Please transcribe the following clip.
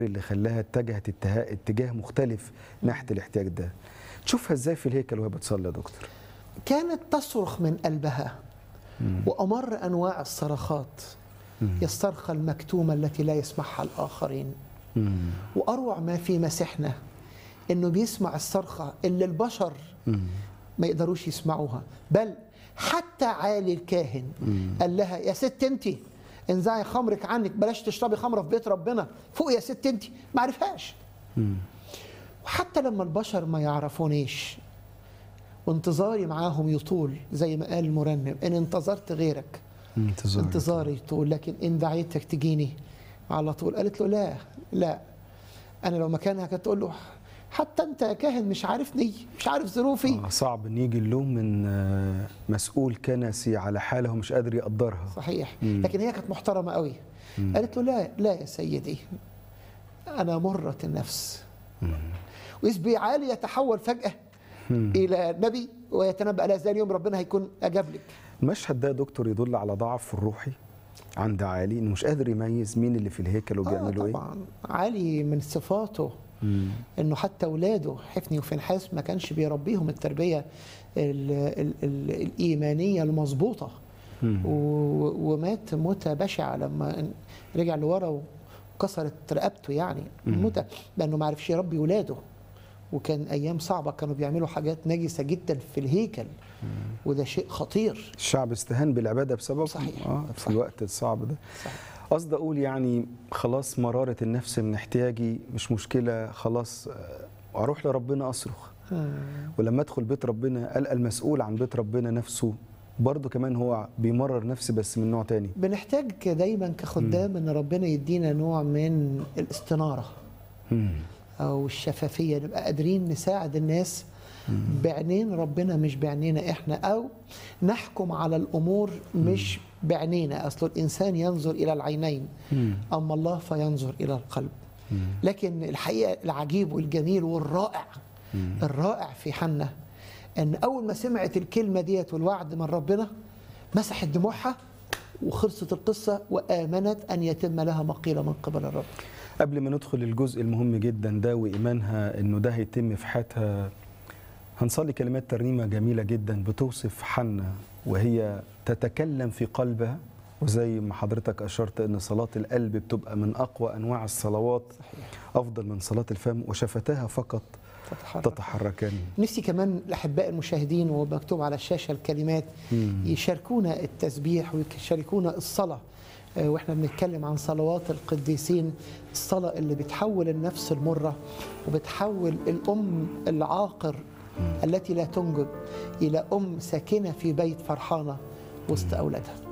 اللي خلاها اتجهت اتجاه, اتجاه مختلف ناحيه الاحتياج ده تشوفها ازاي في الهيكل وهي بتصلي يا دكتور كانت تصرخ من قلبها وأمر أنواع الصرخات يسترخى المكتومة التي لا يسمعها الآخرين مم. وأروع ما في مسيحنا إنه بيسمع الصرخة اللي البشر مم. ما يقدروش يسمعوها بل حتى عالي الكاهن قال لها يا ست انت انزعي خمرك عنك بلاش تشربي خمره في بيت ربنا فوق يا ست انت ما عرفهاش مم. وحتى لما البشر ما يعرفونيش وانتظاري معاهم يطول زي ما قال المرنم ان انتظرت غيرك انتظار انتظاري يطول لكن ان دعيتك تجيني على طول قالت له لا لا انا لو مكانها كانت تقول له حتى انت يا كاهن مش عارفني مش عارف ظروفي آه صعب ان يجي اللوم من آه، مسؤول كنسي على حاله مش قادر يقدرها صحيح مم. لكن هي كانت محترمه قوي قالت له لا لا يا سيدي انا مره النفس وإذ عالي يتحول فجاه الى نبي ويتنبأ لا ذا اليوم ربنا هيكون اجاب لك المشهد ده يا دكتور يدل على ضعف الروحي عند عالي انه مش قادر يميز مين اللي في الهيكل وبيعملوا آه ايه طبعا علي من صفاته مم. انه حتى اولاده حفني وفنحاس ما كانش بيربيهم التربيه ال ال ال الايمانيه المظبوطه مم. و- ومات موته بشعه لما رجع لورا وكسرت رقبته يعني موته لانه ما عرفش يربي ولاده وكان ايام صعبه كانوا بيعملوا حاجات نجسه جدا في الهيكل وده شيء خطير الشعب استهان بالعباده بسبب صحيح. اه في صح. الوقت الصعب ده صح. قصدي اقول يعني خلاص مراره النفس من احتياجي مش مشكله خلاص آه، اروح لربنا اصرخ ولما ادخل بيت ربنا القى المسؤول عن بيت ربنا نفسه برضه كمان هو بيمرر نفسي بس من نوع تاني بنحتاج دايما كخدام ان ربنا يدينا نوع من الاستناره مم. او الشفافيه نبقى قادرين نساعد الناس بعينين ربنا مش بعينينا احنا او نحكم على الامور مش بعينينا اصل الانسان ينظر الى العينين مم. اما الله فينظر الى القلب لكن الحقيقه العجيب والجميل والرائع الرائع في حنا ان اول ما سمعت الكلمه ديت والوعد من ربنا مسحت دموعها وخلصت القصه وامنت ان يتم لها ما قيل من قبل الرب قبل ما ندخل الجزء المهم جدا ده وايمانها انه ده هيتم في حياتها هنصلي كلمات ترنيمه جميله جدا بتوصف حنا وهي تتكلم في قلبها وزي ما حضرتك اشرت ان صلاه القلب بتبقى من اقوى انواع الصلوات افضل من صلاه الفم وشفتاها فقط تتحرك تتحركان نفسي كمان الاحباء المشاهدين ومكتوب على الشاشه الكلمات يشاركونا التسبيح ويشاركونا الصلاه آه، واحنا بنتكلم عن صلوات القديسين الصلاه اللي بتحول النفس المره وبتحول الام العاقر التي لا تنجب الى ام ساكنه في بيت فرحانه وسط اولادها